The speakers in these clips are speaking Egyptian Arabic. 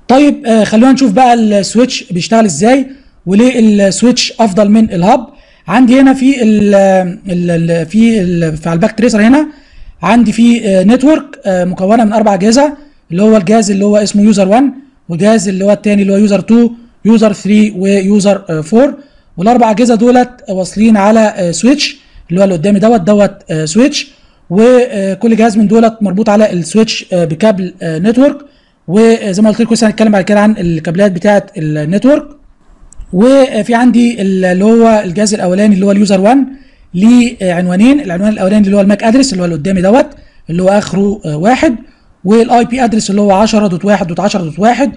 طيب آه خلونا نشوف بقى السويتش بيشتغل ازاي وليه السويتش افضل من الهاب عندي هنا في ال ال ال في ال في على الباك تريسر هنا عندي في نتورك مكونه من اربع اجهزه اللي هو الجهاز اللي هو اسمه يوزر 1 والجهاز اللي هو الثاني اللي هو يوزر 2 يوزر 3 ويوزر 4 والاربع اجهزه دولت واصلين على سويتش اللي هو اللي قدامي دوت دوت سويتش وكل جهاز من دولت مربوط على السويتش بكابل نتورك وزي ما قلت لكم لسه هنتكلم بعد كده عن الكابلات بتاعه النتورك وفي عندي اللي هو الجهاز الاولاني اللي هو اليوزر 1 ليه عنوانين العنوان الاولاني اللي هو الماك ادرس اللي هو اللي قدامي دوت اللي هو اخره واحد والاي بي ادرس اللي هو 10.1.10.1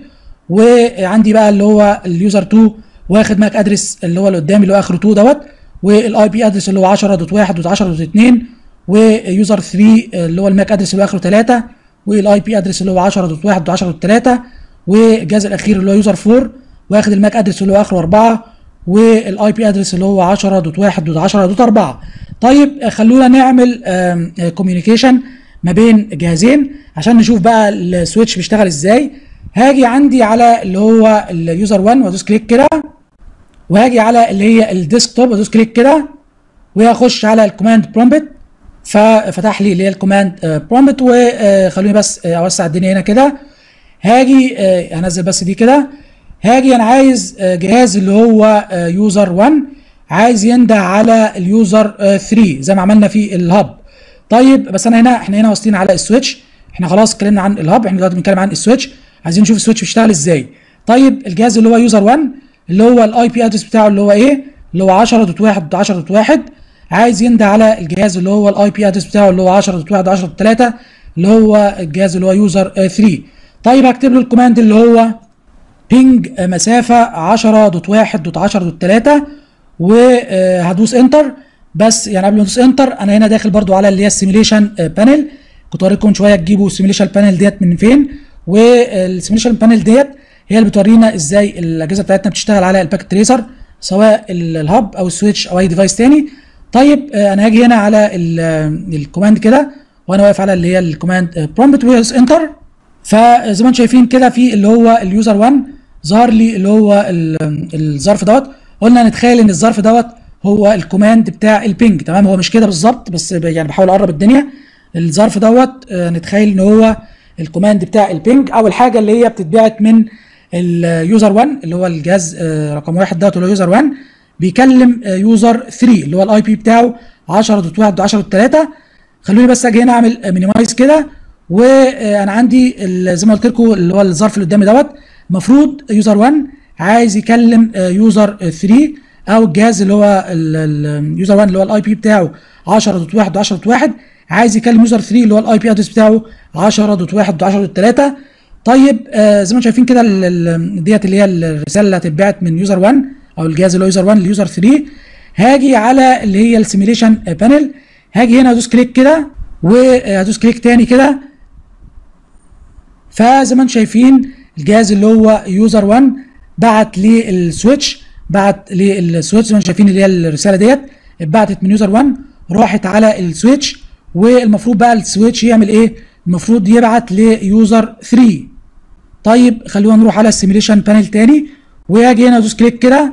وعندي بقى اللي هو اليوزر 2 واخد ماك ادرس اللي هو اللي قدامي اللي هو اخره 2 دوت والاي بي ادرس اللي هو 10.1.10.2 ويوزر 3 اللي هو الماك ادرس اللي هو اخره 3 والاي بي ادرس اللي هو 10.1.10.3 والجهاز الاخير اللي هو يوزر 4 واخد الماك ادرس اللي هو اخره 4 والاي بي ادرس اللي هو 10.1.10.4 طيب خلونا نعمل كوميونيكيشن ما بين جهازين عشان نشوف بقى السويتش بيشتغل ازاي هاجي عندي على اللي هو اليوزر 1 وادوس كليك كده وهاجي على اللي هي الديسكتوب وادوس كليك كده وهخش على الكوماند برومبت ففتح لي اللي هي الكوماند برومبت وخلوني بس اوسع الدنيا هنا كده هاجي هنزل بس دي كده هاجي انا عايز جهاز اللي هو يوزر 1 عايز ينده على اليوزر 3 زي ما عملنا في الهاب طيب بس انا هنا احنا هنا واصلين على السويتش احنا خلاص اتكلمنا عن الهاب احنا دلوقتي بنتكلم عن السويتش عايزين نشوف السويتش بيشتغل ازاي طيب الجهاز اللي هو يوزر 1 اللي هو الاي بي ادرس بتاعه اللي هو ايه اللي هو 10.1.10.1 عايز ينده على الجهاز اللي هو الاي بي ادرس بتاعه اللي هو 10.1.10.3 اللي هو الجهاز اللي هو يوزر 3 طيب هكتب له الكوماند اللي هو بينج مسافه 10.1.10.3 وهدوس انتر بس يعني قبل ما ادوس انتر انا هنا داخل برضو على اللي هي السيميليشن بانل كنت اوريكم شويه تجيبوا السيميليشن بانل ديت من فين والسيميليشن بانل ديت هي اللي بتورينا ازاي الاجهزه بتاعتنا بتشتغل على الباكت تريسر سواء الهاب او السويتش او اي ديفايس تاني طيب انا هاجي هنا على الكوماند كده وانا واقف على اللي هي الكوماند برومبت ويز انتر فزي ما انتم شايفين كده في اللي هو اليوزر 1 ظهر لي اللي هو الظرف دوت قلنا نتخيل ان الظرف دوت هو الكوماند بتاع البينج تمام هو مش كده بالظبط بس يعني بحاول اقرب الدنيا الظرف دوت نتخيل ان هو الكوماند بتاع البينج او الحاجه اللي هي بتتبعت من اليوزر 1 اللي هو الجهاز رقم واحد دوت اللي هو يوزر 1 بيكلم يوزر 3 اللي هو الاي بي بتاعه 10.1.10.3 خلوني بس اجي هنا اعمل مينيمايز كده وانا عندي زي ما قلت لكم اللي هو الظرف اللي قدامي دوت المفروض يوزر 1 عايز يكلم يوزر 3 او الجهاز اللي هو اليوزر 1 اللي هو الاي بي بتاعه 10.1.10.1 عايز يكلم يوزر 3 اللي هو الاي بي ادرس بتاعه 10.1.10.3 طيب آه زي ما انتم شايفين كده ديت اللي هي الرساله اللي هتتبعت من يوزر 1 او الجهاز اللي هو يوزر 1 ليوزر 3 هاجي على اللي هي السيميليشن بانل هاجي هنا ادوس كليك كده وهدوس كليك تاني كده فزي ما انتم شايفين الجهاز اللي هو يوزر 1 بعت للسويتش بعت للسويتش زي ما انتم شايفين اللي هي الرساله ديت اتبعتت من يوزر 1 راحت على السويتش والمفروض بقى السويتش يعمل ايه؟ المفروض يبعت ليوزر 3 طيب خلونا نروح على السيميليشن بانل تاني واجي هنا ادوس كليك كده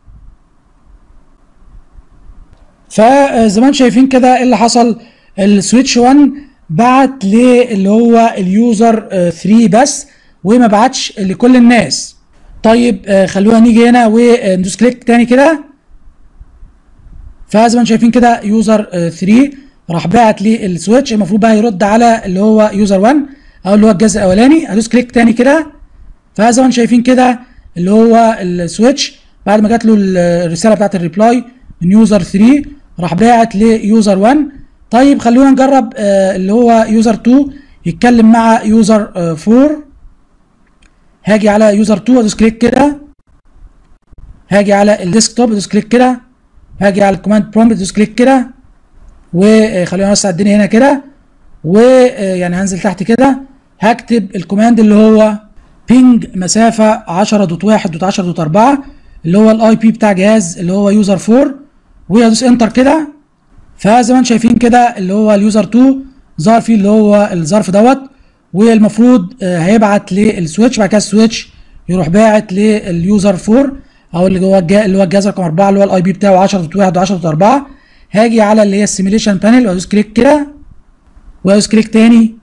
فزي ما انتم شايفين كده ايه اللي حصل السويتش 1 بعت اللي هو اليوزر 3 بس وما بعتش لكل الناس طيب خلونا نيجي هنا وندوس كليك تاني كده فزي ما انتم شايفين كده يوزر 3 راح باعت لي السويتش المفروض بقى يرد على اللي هو يوزر 1 او اللي هو الجهاز الاولاني هدوس كليك تاني كده فزي ما انتم شايفين كده اللي هو السويتش بعد ما جات له الرساله بتاعت الريبلاي من يوزر 3 راح باعت ليوزر 1 طيب خلونا نجرب آه اللي هو يوزر 2 يتكلم مع يوزر آه 4 هاجي على يوزر 2 ادوس كليك كده هاجي على الديسكتوب ادوس كليك كده هاجي على الكوماند برومبت ادوس كليك كده وخلينا نوسع الدنيا هنا كده ويعني هنزل تحت كده هكتب الكوماند اللي هو بينج مسافه 10.1.10.4 اللي هو الاي بي بتاع جهاز اللي هو يوزر 4 وادوس انتر كده فزي ما انتم شايفين كده اللي هو اليوزر 2 ظهر فيه اللي هو الظرف دوت والمفروض آه، هيبعت للسويتش بعد كده السويتش يروح باعت لليوزر 4 او اللي هو الجا- اللي هو الجهاز رقم 4 اللي هو الاي بي بتاعه 10.1 و10.4 هاجي على اللي هي السيميليشن بانل وادوس كليك كده وادوس كليك تاني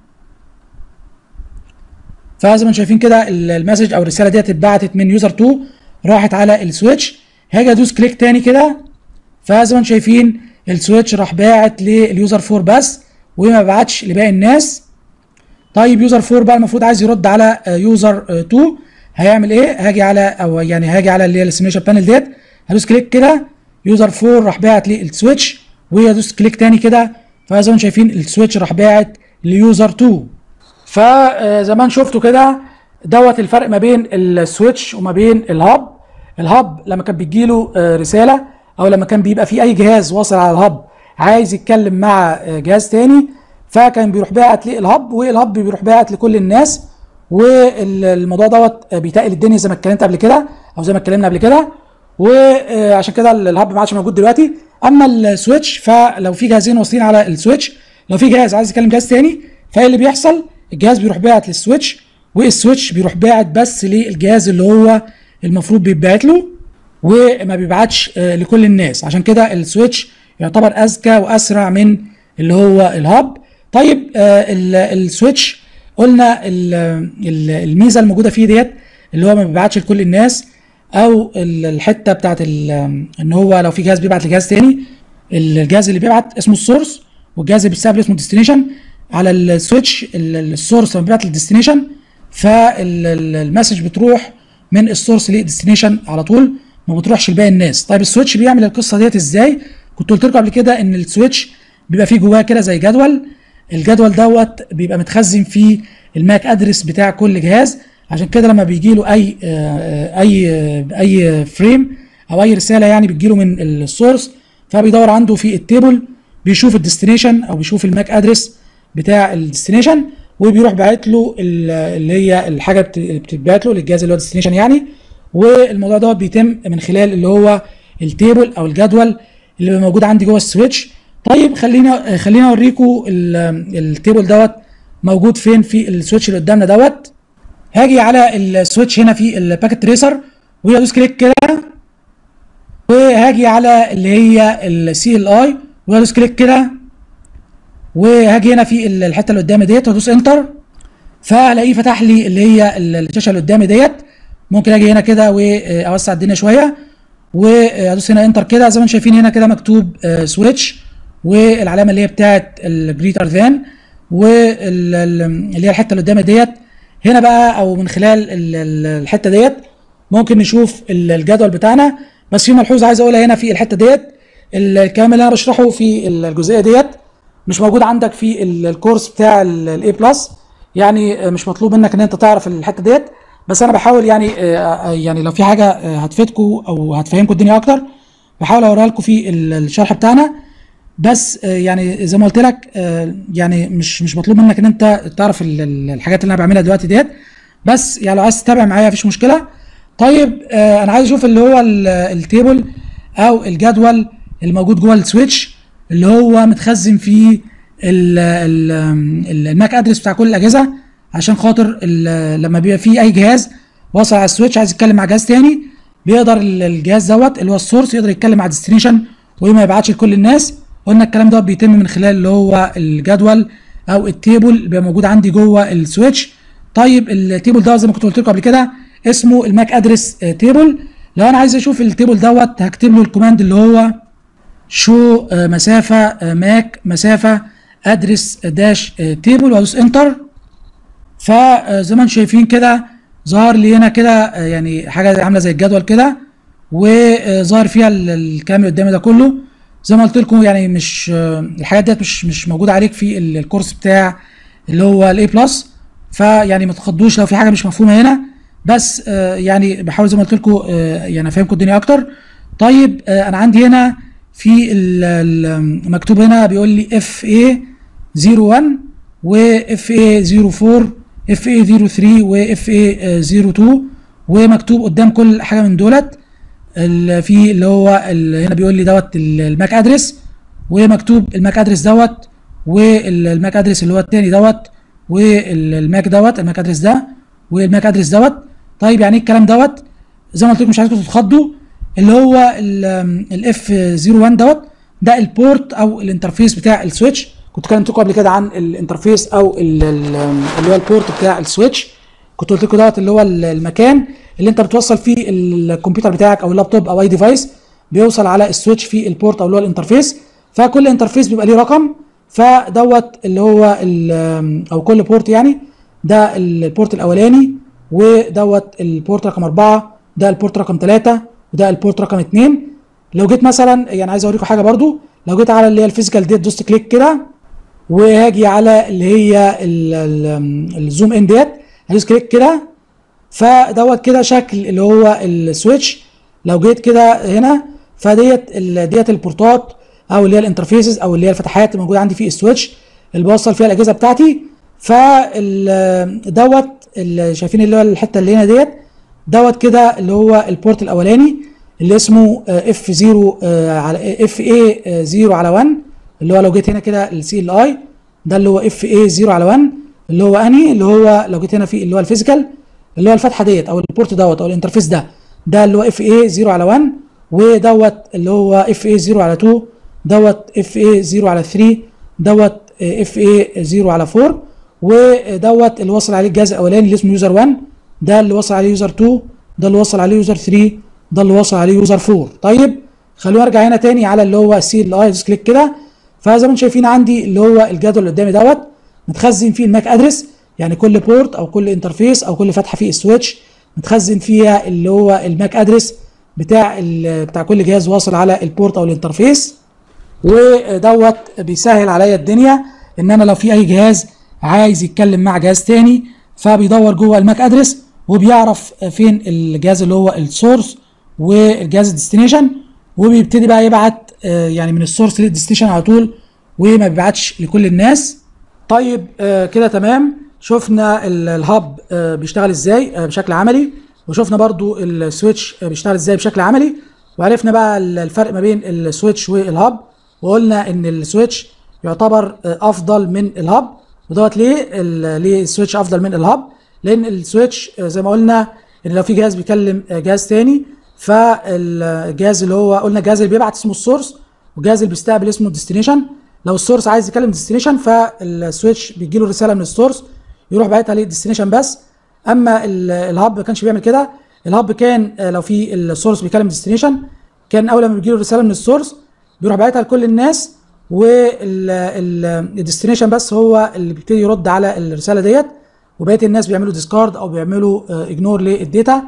فزي ما انتم شايفين كده ال- المسج او الرساله ديت اتبعتت من يوزر 2 راحت على السويتش هاجي ادوس كليك تاني كده فزي ما انتم شايفين السويتش راح باعت لليوزر 4 بس وما بعتش لباقي الناس طيب يوزر 4 بقى المفروض عايز يرد على آه، يوزر آه، 2 هيعمل ايه هاجي على او يعني هاجي على اللي هي السيميليشن بانل ديت هدوس كليك كده يوزر 4 راح باعت للسويتش وادوس كليك تاني كده فزي ما انتم شايفين السويتش راح باعت ليوزر 2 فزمان شفتوا كده دوت الفرق ما بين السويتش وما بين الهاب الهاب لما كان بيجيله آه، رساله او لما كان بيبقى في اي جهاز واصل على الهاب عايز يتكلم مع آه، جهاز تاني فكان بيروح باعت للهاب والهاب بيروح باعت لكل الناس والموضوع دوت بيتقل الدنيا زي ما اتكلمت قبل كده او زي ما اتكلمنا قبل كده وعشان كده الهاب ما عادش موجود دلوقتي اما السويتش فلو في جهازين واصلين على السويتش لو في جهاز عايز يكلم جهاز تاني فايه اللي بيحصل الجهاز بيروح باعت للسويتش والسويتش بيروح باعت بس للجهاز اللي هو المفروض بيتبعت له وما بيبعتش آه، لكل الناس عشان كده السويتش يعتبر اذكى واسرع من اللي هو الهاب طيب آه، ال- السويتش قلنا ال- ال- الميزه الموجوده فيه ديت اللي هو ما بيبعتش لكل الناس او ال- الحته بتاعت ال- ان هو لو في جهاز بيبعت لجهاز تاني الجهاز اللي بيبعت اسمه السورس والجهاز اللي بيستقبل اسمه الديستنيشن على السويتش ال- السورس لما بيبعت للديستنيشن فالمسج بتروح من السورس للديستنيشن على طول ما بتروحش لباقي الناس طيب السويتش بيعمل القصه ديت ازاي كنت قلت لكم قبل كده ان السويتش بيبقى فيه جواه كده زي جدول الجدول دوت بيبقى متخزن فيه الماك ادرس بتاع كل جهاز عشان كده لما بيجي له اي آه، اي آه، اي فريم او اي رساله يعني بتجي له من السورس فبيدور عنده في التيبل بيشوف الديستنيشن او بيشوف الماك ادرس بتاع الديستنيشن وبيروح باعت له ال- اللي هي الحاجه بت- اللي بتتبعت له للجهاز اللي هو الديستنيشن يعني والموضوع دوت بيتم من خلال اللي هو التيبل او الجدول اللي بيبقى موجود عندي جوه السويتش طيب خلينا خلينا اوريكم ال- التيبل دوت موجود فين في السويتش اللي قدامنا دوت هاجي على السويتش هنا في الباكيت تريسر وادوس كليك كده وهاجي على اللي هي السي ال اي وادوس كليك كده وهاجي هنا في ال- الحته اللي قدامي ديت وادوس انتر فالاقيه فتح لي اللي هي ال- الشاشه اللي قدامي ديت ممكن اجي هنا كده واوسع الدنيا شويه وادوس هنا انتر كده زي ما انتم شايفين هنا كده مكتوب سويتش والعلامه اللي هي بتاعت الجريتر ذان واللي هي الحته اللي قدامي ديت هنا بقى او من خلال ال- ال- الحته ديت ممكن نشوف ال- الجدول بتاعنا بس في ملحوظه عايز اقولها هنا في الحته ديت الكلام اللي انا بشرحه في الجزئيه ديت مش موجود عندك في ال- الكورس بتاع الاي بلس يعني مش مطلوب منك ان انت تعرف الحته ديت بس انا بحاول يعني آه، يعني لو في حاجه آه، هتفيدكم او هتفهمكم الدنيا اكتر بحاول اوريها لكم في ال- الشرح بتاعنا بس آه، يعني زي ما قلت لك آه، يعني مش مش مطلوب منك ان انت تعرف ال- ال- الحاجات اللي انا بعملها دلوقتي ديت بس يعني لو عايز تتابع معايا مفيش مشكله طيب آه، انا عايز اشوف اللي هو ال- التيبل او الجدول اللي موجود جوه السويتش اللي هو متخزن فيه ال- ال- ال- الماك ادرس بتاع كل الاجهزه عشان خاطر ال- لما بيبقى في اي جهاز واصل على السويتش عايز يتكلم مع جهاز تاني بيقدر ال- الجهاز دوت اللي هو السورس يقدر يتكلم مع الديستنيشن وما يبعتش لكل الناس قلنا الكلام ده بيتم من خلال اللي هو الجدول او التيبل بيبقى موجود عندي جوه السويتش طيب التيبل ده زي ما كنت قلت لكم قبل كده اسمه الماك ادرس تيبل لو انا عايز اشوف التيبل دوت هكتب له الكوماند اللي هو شو آه، مسافه آه، ماك مسافه ادرس داش آه، تيبل وادوس انتر فزي ما انتم شايفين كده ظهر لي هنا كده آه، يعني حاجه عامله زي الجدول كده وظهر فيها ال- الكلام اللي قدامي ده كله زي ما قلت لكم يعني مش آه، الحاجات ديت مش مش موجوده عليك في ال- الكورس بتاع اللي هو الاي بلس فيعني ما تخضوش لو في حاجه مش مفهومه هنا بس آه، يعني بحاول زي ما قلت لكم آه، يعني افهمكم الدنيا اكتر طيب آه، انا عندي هنا في ال- ال- مكتوب هنا بيقول لي اف اي 01 واف اي 04 اف اي 03 واف اي 02 ومكتوب قدام كل حاجه من دولت ال- في اللي هو ال- هنا بيقول لي دوت ال- الماك ادرس ومكتوب الماك ادرس دوت والماك ادرس اللي هو التاني دوت والماك دوت الماك ادرس ده والماك ادرس دوت طيب يعني ايه الكلام دوت زي ما قلت لكم مش عايزكم تتخضوا اللي هو الاف 01 دوت ده البورت او الانترفيس بتاع السويتش كنت كلمتكم قبل كده عن الانترفيس او ال- ال- اللي هو البورت بتاع السويتش كنت قلت لكم دوت اللي هو ال- المكان اللي انت بتوصل فيه الكمبيوتر بتاعك او اللابتوب او اي ديفايس بيوصل على السويتش في البورت او اللي هو الانترفيس فكل انترفيس بيبقى ليه رقم فدوت اللي هو ال- او كل بورت يعني ده البورت الاولاني ودوت البورت رقم أربعة ده البورت رقم ثلاثة وده البورت رقم اتنين لو جيت مثلا يعني عايز اوريكم حاجه برضو لو جيت على اللي هي الفيزيكال ديت دوست كليك كده وهاجي على اللي هي ال- ال- الزوم ان ديت هدوس كليك كده فدوت كده شكل اللي هو السويتش لو جيت كده هنا فديت ال- ديت البورتات او اللي هي الانترفيسز او اللي هي الفتحات اللي موجوده عندي في السويتش اللي بوصل فيها الاجهزه بتاعتي فال دوت اللي شايفين اللي هو الحته اللي هنا ديت دوت كده اللي هو البورت الاولاني اللي اسمه اف 0 على اف اي 0 على 1 اللي هو لو جيت هنا كده السي ال اي ده اللي هو اف اي 0 على 1 اللي هو اني اللي هو لو جيت هنا في اللي هو الفيزيكال اللي هو الفتحه ديت او البورت دوت او الانترفيس ده ده اللي هو اف اي 0 على 1 ودوت اللي هو اف اي 0 على 2 دوت اف اي 0 على 3 دوت اف اي 0 على 4 ودوت اللي وصل عليه الجهاز الاولاني اللي اسمه يوزر 1 ده اللي وصل عليه يوزر 2 ده اللي وصل عليه يوزر 3 ده اللي وصل عليه يوزر 4 طيب خلونا ارجع هنا تاني على اللي هو سي ال اي كليك كده فزي ما انتم شايفين عندي اللي هو الجدول اللي قدامي دوت متخزن فيه الماك ادرس يعني كل بورت او كل انترفيس او كل فتحه في السويتش متخزن فيها اللي هو الماك ادرس بتاع ال- بتاع كل جهاز واصل على البورت او الانترفيس ودوت بيسهل عليا الدنيا ان انا لو في اي جهاز عايز يتكلم مع جهاز تاني فبيدور جوه الماك ادرس وبيعرف فين الجهاز اللي هو السورس والجهاز الديستنيشن وبيبتدي بقى يبعت آه، يعني من السورس للديستنيشن على طول وما بيبعتش لكل الناس طيب آه، كده تمام شفنا ال- الهاب آه، بيشتغل ازاي آه، بشكل عملي وشفنا برضو السويتش آه، بيشتغل ازاي بشكل عملي وعرفنا بقى ال- الفرق ما بين السويتش والهاب وقلنا ان السويتش يعتبر آه، افضل من الهاب ودوت ليه ال- ليه السويتش افضل من الهاب لان السويتش آه، زي ما قلنا ان لو في جهاز بيكلم آه، جهاز تاني فالجهاز اللي هو قلنا الجهاز اللي بيبعت اسمه السورس والجهاز اللي بيستقبل اسمه الديستنيشن لو السورس عايز يكلم ديستنيشن فالسويتش بيجي له رساله من السورس يروح باعتها للديستنيشن بس اما ال- الهاب ما كانش بيعمل كده الهاب كان آه، لو في السورس بيكلم ديستنيشن كان اول ما بيجي له رساله من السورس بيروح باعتها لكل الناس والديستنيشن بس هو اللي بيبتدي يرد على الرساله ديت وبقيه الناس بيعملوا ديسكارد او بيعملوا اجنور للداتا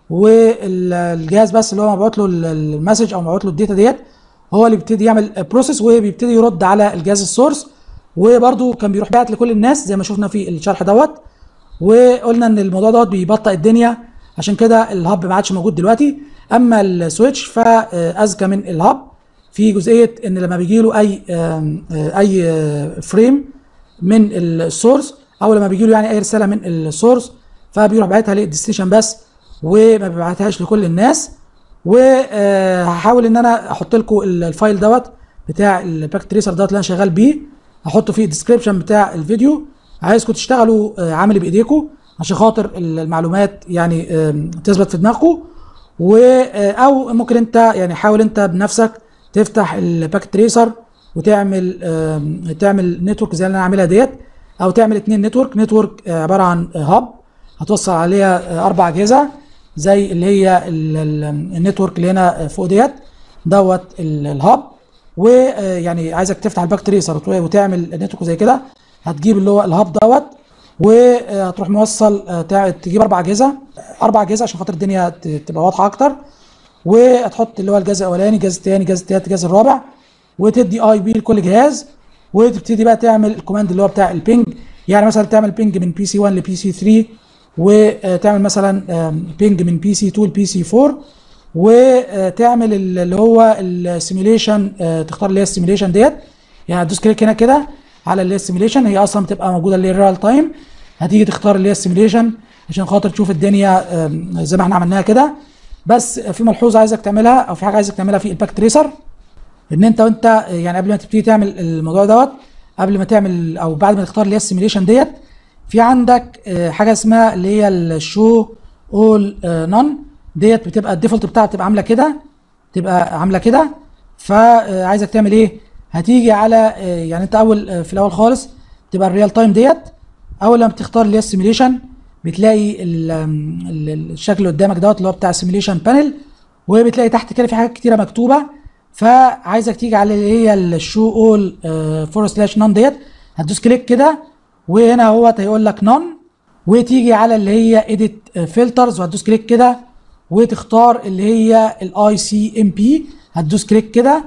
والجهاز بس اللي هو مبعوت له ال- المسج او مبعوت له الداتا ديت هو اللي بيبتدي يعمل بروسيس وبيبتدي يرد على الجهاز السورس وبرده كان بيروح باعت لكل الناس زي ما شفنا في الشرح دوت وقلنا ان الموضوع دوت بيبطئ الدنيا عشان كده الهاب ما عادش موجود دلوقتي اما السويتش فاذكى من الهاب في جزئيه ان لما بيجي له اي آم، آه، اي آه، فريم من السورس او لما بيجي له يعني اي رساله من السورس فبيروح باعتها للديستنيشن بس وما بيبعتهاش لكل الناس وهحاول ان انا احط لكم الفايل دوت بتاع الباك تريسر دوت اللي انا شغال بيه هحطه في الديسكربشن بتاع الفيديو عايزكم تشتغلوا آه، عملي بايديكم عشان خاطر المعلومات يعني آم، تثبت في دماغكم و آه، او ممكن انت يعني حاول انت بنفسك تفتح الباك تريسر وتعمل آم، تعمل نتورك زي اللي انا عاملها ديت او تعمل اتنين نتورك نتورك آه، عباره عن هاب هتوصل عليها آه، اربع اجهزه زي اللي هي ال- ال- النتورك اللي هنا فوق ديت دوت ال- الهاب ويعني عايزك تفتح الباك تريسر وت- وتعمل نتورك زي كده هتجيب اللي هو الهاب دوت وهتروح موصل آه، تع- تجيب اربع اجهزه اربع اجهزه عشان خاطر الدنيا ت- تبقى واضحه اكتر وهتحط اللي هو الجهاز الاولاني الجهاز الثاني الجهاز الثالث الجهاز الرابع وتدي اي بي لكل جهاز وتبتدي بقى تعمل الكوماند اللي هو بتاع البينج يعني مثلا تعمل بينج من بي سي 1 لبي سي 3 وتعمل مثلا آم، بينج من بي سي 2 لبي سي 4 وتعمل ال- اللي هو السيميوليشن تختار اللي هي السيميوليشن ديت يعني هتدوس كليك هنا كده على اللي هي السيميوليشن هي اصلا بتبقى موجوده اللي هي الريال تايم هتيجي تختار اللي هي السيميوليشن عشان خاطر تشوف الدنيا آم، زي ما احنا عملناها كده بس في ملحوظه عايزك تعملها او في حاجه عايزك تعملها في الباك تريسر ان انت وانت يعني قبل ما تبتدي تعمل الموضوع دوت قبل ما تعمل او بعد ما تختار اللي هي السيميوليشن ديت في عندك آه، حاجه اسمها اللي هي الشو اول نون ديت بتبقى الديفولت بتاعها بتبقى عامله كده تبقى عامله كده فعايزك تعمل ايه هتيجي على آه، يعني انت اول آه، في الاول خالص تبقى الريال تايم ديت اول لما بتختار اللي هي السيميليشن بتلاقي ال- ال- الشكل اللي قدامك دوت اللي هو بتاع السيميليشن بانل وبتلاقي تحت كده في حاجات كتيره مكتوبه فعايزك تيجي على اللي هي الشو اول فور سلاش نون ديت هتدوس كليك كده وهنا اهوت هيقول لك نون وتيجي على اللي هي اديت فلترز وهتدوس كليك كده وتختار اللي هي الاي سي ام بي هتدوس كليك كده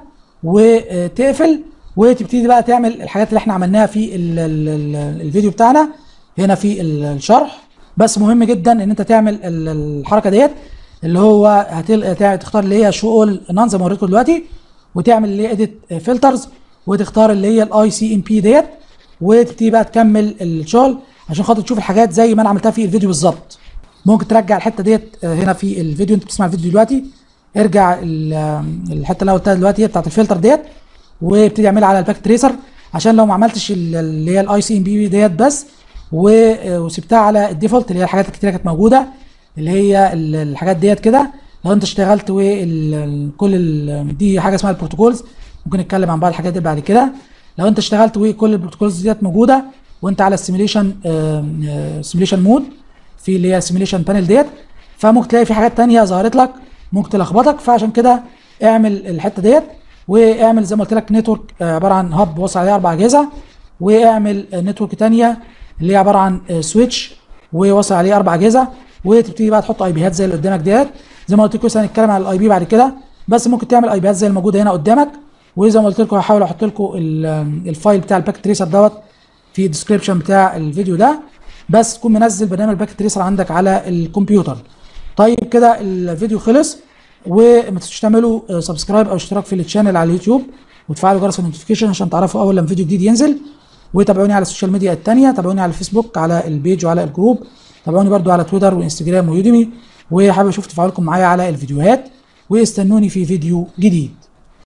وتقفل وتبتدي بقى تعمل الحاجات اللي احنا عملناها في ال ال ال الفيديو بتاعنا هنا في ال- الشرح بس مهم جدا ان انت تعمل ال- الحركه ديت اللي هو هتل... هتع- تختار اللي هي شو اول نان زي ما وريتكم دلوقتي وتعمل اللي هي اديت فلترز وتختار اللي هي الاي سي ام بي ديت وتبتدي بقى تكمل الشغل عشان خاطر تشوف الحاجات زي ما انا عملتها في الفيديو بالظبط ممكن ترجع الحته ديت آه، هنا في الفيديو انت بتسمع الفيديو دلوقتي ارجع ال- آه، الحته اللي انا قلتها دلوقتي هي بتاعت الفلتر ديت وابتدي اعملها على الباك تريسر عشان لو ما عملتش ال- اللي هي الاي سي ام بي ديت بس و- آه، وسبتها على الديفولت اللي هي الحاجات الكتيره كانت موجوده اللي هي ال- الحاجات ديت كده لو انت اشتغلت وكل دي حاجه اسمها البروتوكولز ممكن نتكلم عن بعض الحاجات دي بعد كده لو انت اشتغلت وكل البروتوكولز ديت موجوده وانت على السيميليشن سيميليشن مود في اللي هي السيميليشن بانل ديت فممكن تلاقي في حاجات تانية ظهرت لك ممكن تلخبطك فعشان كده اعمل الحته ديت واعمل زي ما قلت لك نتورك عباره عن هاب وصل عليه اربع اجهزه واعمل نتورك تانية اللي هي عباره عن سويتش ووصل عليه اربع اجهزه وتبتدي بقى تحط اي بيهات زي اللي قدامك ديت زي ما قلت لكم لسه هنتكلم على الاي بي بعد كده بس ممكن تعمل اي بيهات زي الموجوده هنا قدامك وزي ما قلت لكم هحاول احط لكم ال- الفايل بتاع الباك تريسر دوت في الديسكربشن بتاع الفيديو ده بس تكون منزل برنامج باك تريسر عندك على الكمبيوتر طيب كده الفيديو خلص وما تنسوش تعملوا سبسكرايب او اشتراك في الشانل على اليوتيوب وتفعلوا جرس النوتيفيكيشن عشان تعرفوا اول لما فيديو جديد ينزل وتابعوني على السوشيال ميديا التانية تابعوني على الفيسبوك على البيج وعلى الجروب تابعوني برضو على تويتر وانستجرام ويوديمي وحابب اشوف تفاعلكم معايا على الفيديوهات واستنوني في فيديو جديد